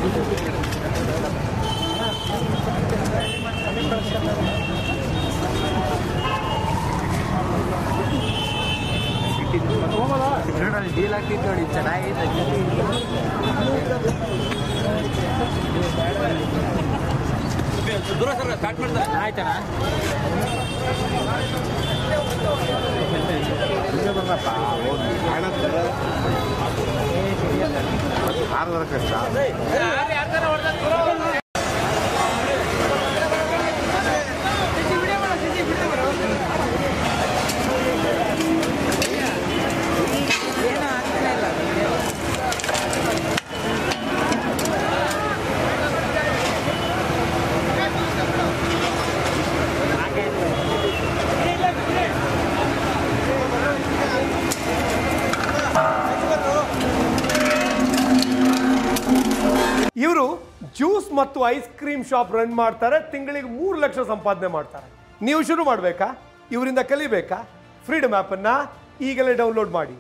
deal ಹಾಕಿದ್ದು ನೋಡಿ ಚೆನ್ನಾಗಿದೆ ಆಯ್ತಣ್ಣ ಕಷ್ಟ ಇವರು ಜ್ಯೂಸ್ ಮತ್ತು ಐಸ್ ಕ್ರೀಮ್ ಶಾಪ್ ರನ್ ಮಾಡ್ತಾರೆ ತಿಂಗಳಿಗೆ ಮೂರು ಲಕ್ಷ ಸಂಪಾದನೆ ಮಾಡ್ತಾರೆ ನೀವು ಶುರು ಮಾಡಬೇಕಾ ಇವರಿಂದ ಕಲಿಬೇಕಾ ಫ್ರೀಡಮ್ ಆ್ಯಪನ್ನು ಈಗಲೇ ಡೌನ್ಲೋಡ್ ಮಾಡಿ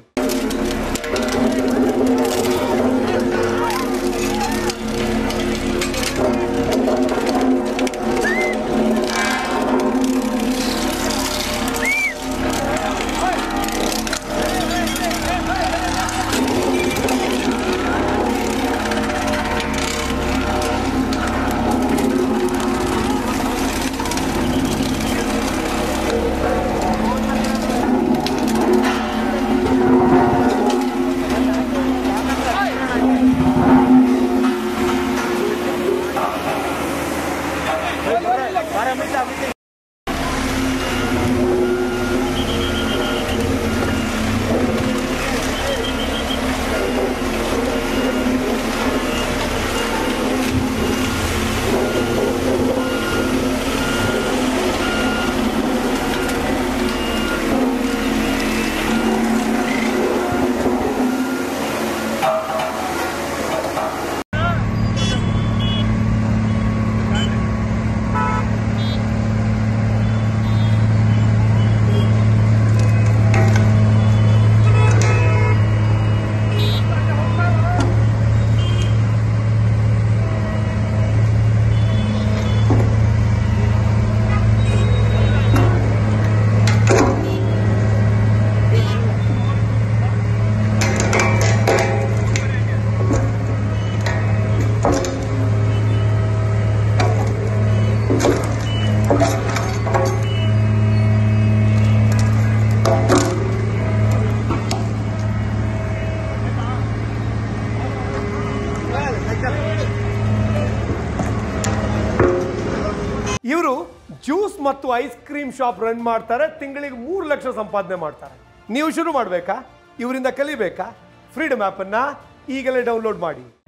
ಇವರು ಜ್ಯೂಸ್ ಮತ್ತು ಐಸ್ ಕ್ರೀಮ್ ಶಾಪ್ ರನ್ ಮಾಡ್ತಾರೆ ತಿಂಗಳಿಗೆ ಮೂರು ಲಕ್ಷ ಸಂಪಾದನೆ ಮಾಡ್ತಾರೆ ನೀವು ಶುರು ಮಾಡಬೇಕಾ ಇವರಿಂದ ಕಲಿಬೇಕಾ ಫ್ರೀಡಮ್ ಆ್ಯಪನ್ನು ಈಗಲೇ ಡೌನ್ಲೋಡ್ ಮಾಡಿ